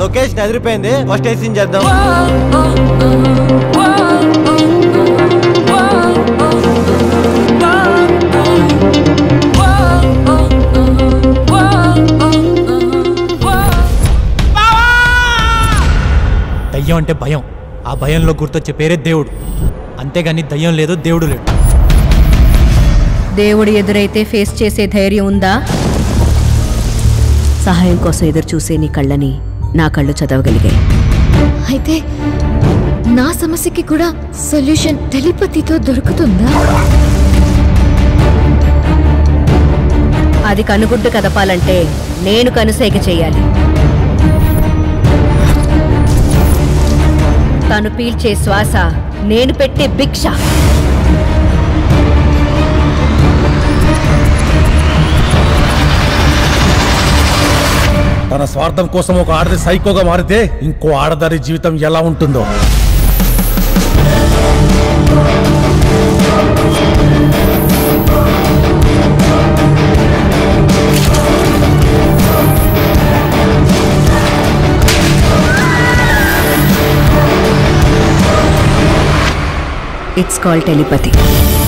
location ఎదిరిపోయింది first ఏసీని చేద్దాం దయ్యం అంటే భయం ఆ భయంలో గుర్తొచ్చే పేరే దేవుడు అంతేగాని దయ్యం లేదు దేవుడు లేడు దేవుడు ఎదురైతే ఫేస్ చేసే ధైర్యం ఉందా సహాయం కోసం ఎదురు చూసే నీ కళ్ళని నా కళ్ళు చదవగలిగాయి అయితే నా సమస్యకి కూడా సొల్యూషన్ టెలిపతితో దొరుకుతుందా అది కనుగుడ్డు కదపాలంటే నేను కనుసైగ చెయ్యాలి తను పీల్చే శ్వాస నేను పెట్టే భిక్ష తన స్వార్థం కోసం ఒక ఆడది సైకోగా మారితే ఇంకో ఆడదారి జీవితం ఎలా ఉంటుందో ఇట్స్ కాల్ టెలిపతి